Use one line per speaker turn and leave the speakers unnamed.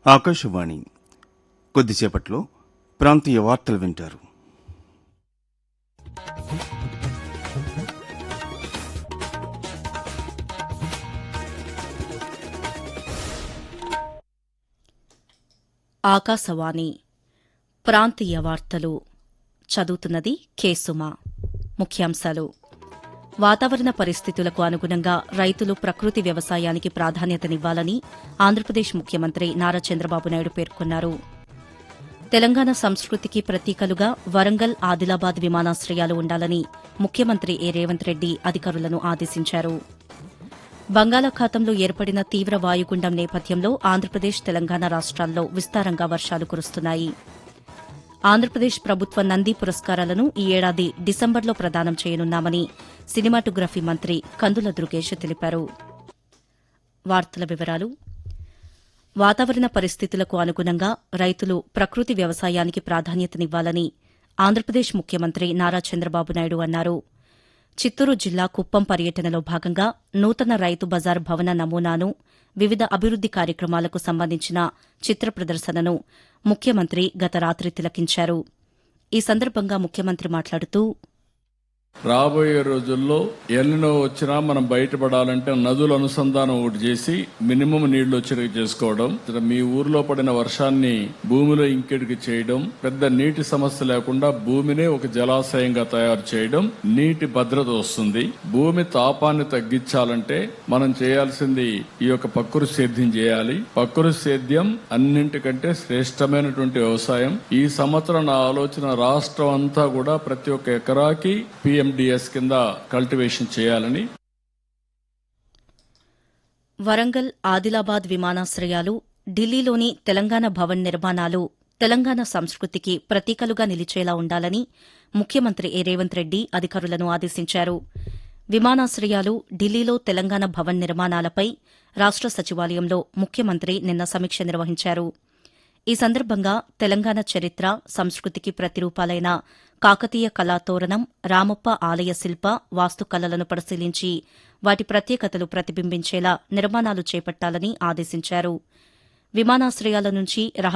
ఆకాశవాణి కొద్దిసేపట్లో ప్రాంతీయ వార్తలు వింటారు
ఆకాశవాణి ప్రాంతీయ వార్తలు చదువుతున్నది కేసుమ ముఖ్యాంశాలు వాతావరణ పరిస్థితులకు అనుగుణంగా రైతులు ప్రకృతి వ్యవసాయానికి ప్రాధాన్యతనివ్వాలని ఆంధ్రప్రదేశ్ ముఖ్యమంత్రి నారా చంద్రబాబు నాయుడు పేర్కొన్నారు తెలంగాణ సంస్కృతికి ప్రతీకలుగా వరంగల్ ఆదిలాబాద్ విమానాశ్రయాలు ఉండాలని ముఖ్యమంత్రి ఏ రేవంత్ రెడ్డి అధికారులను ఆదేశించారు బంగాళాఖాతంలో ఏర్పడిన తీవ్ర వాయుగుండం నేపథ్యంలో ఆంధ్రప్రదేశ్ తెలంగాణ రాష్ట్రాల్లో విస్తారంగా వర్షాలు కురుస్తున్నాయి ఆంధ్రప్రదేశ్ ప్రభుత్వ నంది పురస్కారాలను ఈ ఏడాది డిసెంబర్లో ప్రదానం చేయనున్నామని సినిమాటోగ్రఫీ మంత్రి కందుల దుర్గేష్ తెలిపారు వార్తల వివరాలు వాతావరణ పరిస్థితులకు అనుగుణంగా రైతులు ప్రకృతి వ్యవసాయానికి ప్రాధాన్యతనివ్వాలని ఆంధ్రప్రదేశ్ ముఖ్యమంత్రి నారా చంద్రబాబు నాయుడు అన్నారు చిత్తూరు జిల్లా కుప్పం పర్యటనలో భాగంగా నూతన రైతు బజార్ భవన నమూనాను వివిధ అభివృద్ది కార్యక్రమాలకు సంబంధించిన చిత్ర ప్రదర్శనను ముఖ్యమంత్రి గత రాత్రి తిలకించారు ఈ సందర్భంగా ముఖ్యమంత్రి మాట్లాడుతూ
రాబోయే రోజుల్లో ఎల్లినో వచ్చినా మనం బయటపడాలంటే నదుల అనుసంధానం ఒకటి చేసి మినిమం నీళ్లు వచ్చేటట్టు చేసుకోవడం ఇక్కడ మీ ఊర్లో పడిన వర్షాన్ని భూమిలో ఇంకెడికి చేయడం పెద్ద నీటి సమస్య లేకుండా భూమినే ఒక జలాశయంగా తయారు చేయడం నీటి భద్రత వస్తుంది భూమి తాపాన్ని తగ్గించాలంటే మనం చేయాల్సింది ఈ యొక్క పక్కురు సేద్యం చేయాలి పక్కురు సేద్యం అన్నింటికంటే శ్రేష్టమైనటువంటి వ్యవసాయం ఈ సంవత్సరం నా ఆలోచన రాష్ట్రం అంతా కూడా ప్రతి ఒక్క ఎకరాకి పిఎండిఎస్ కింద కల్టివేషన్ చేయాలని
వరంగల్ ఆదిలాబాద్ విమానాశ్రయాలు ఢిల్లీలోని తెలంగాణ భవన్ నిర్మాణాలు తెలంగాణ సంస్కృతికి ప్రతీకలుగా నిలిచేలా ఉండాలని ముఖ్యమంత్రి ఏ రేవంత్ రెడ్డి అధికారులను ఆదేశించారు విమానాశ్రయాలు ఢిల్లీలో తెలంగాణ భవన్ నిర్మాణాలపై రాష్ట సచివాలయంలో ముఖ్యమంత్రి నిన్న సమీక్ష నిర్వహించారు ఈ సందర్భంగా తెలంగాణ చరిత్ర సంస్కృతికి ప్రతిరూపాలైన కాకతీయ కళాతోరణం రామప్ప ఆలయ శిల్ప వాస్తుకళలను పరిశీలించి వాటి ప్రత్యేకతలు ప్రతిబింబించేలా నిర్మాణాలు చేపట్టాలని ఆదేశించారు విమానాశ్రయాల నుంచి రహ